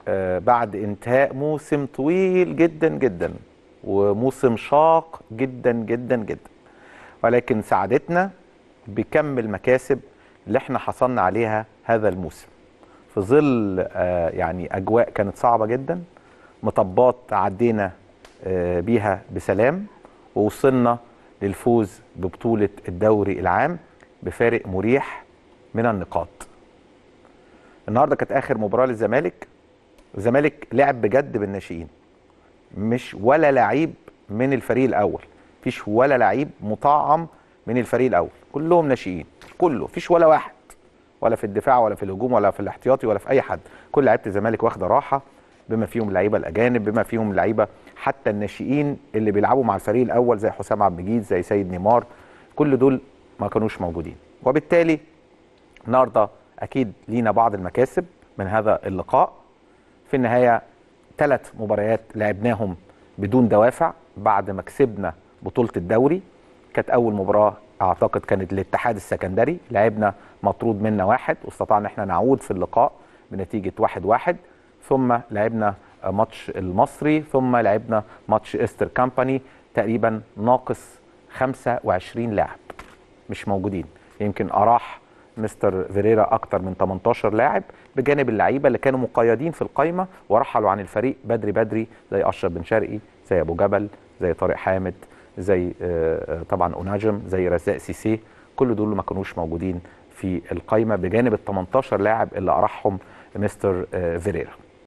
آه، بعد انتهاء موسم طويل جدا جدا وموسم شاق جدا جدا جدا ولكن سعادتنا بكم المكاسب اللي احنا حصلنا عليها هذا الموسم في ظل آه، يعني اجواء كانت صعبه جدا مطبات عدينا آه، بيها بسلام ووصلنا للفوز ببطوله الدوري العام بفارق مريح من النقاط النهارده كانت اخر مباراه للزمالك الزمالك لعب بجد بالناشئين مش ولا لعيب من الفريق الاول مفيش ولا لعيب مطعم من الفريق الاول كلهم ناشئين كله مفيش ولا واحد ولا في الدفاع ولا في الهجوم ولا في الاحتياطي ولا في اي حد كل لعيبه الزمالك واخده راحه بما فيهم اللعيبه الاجانب بما فيهم اللعيبه حتى الناشئين اللي بيلعبوا مع الفريق الاول زي حسام عبد المجيد زي سيد نيمار كل دول ما كانوش موجودين وبالتالي النهارده اكيد لينا بعض المكاسب من هذا اللقاء في النهايه ثلاث مباريات لعبناهم بدون دوافع بعد ما كسبنا بطوله الدوري كانت اول مباراه اعتقد كانت الاتحاد السكندري لعبنا مطرود منا واحد واستطعنا ان احنا نعود في اللقاء بنتيجه واحد واحد ثم لعبنا ماتش المصري ثم لعبنا ماتش استر كامباني تقريبا ناقص 25 لاعب مش موجودين يمكن اراح مستر فيريرا اكتر من 18 لاعب بجانب اللعيبه اللي كانوا مقيدين في القايمه ورحلوا عن الفريق بدري بدري زي اشرف بن شرقي زي ابو جبل زي طارق حامد زي آه، آه، طبعا اوناجم زي رزاق سيسي كل دول ما كانوش موجودين في القايمه بجانب ال 18 لاعب اللي اراحهم مستر آه، فيريرا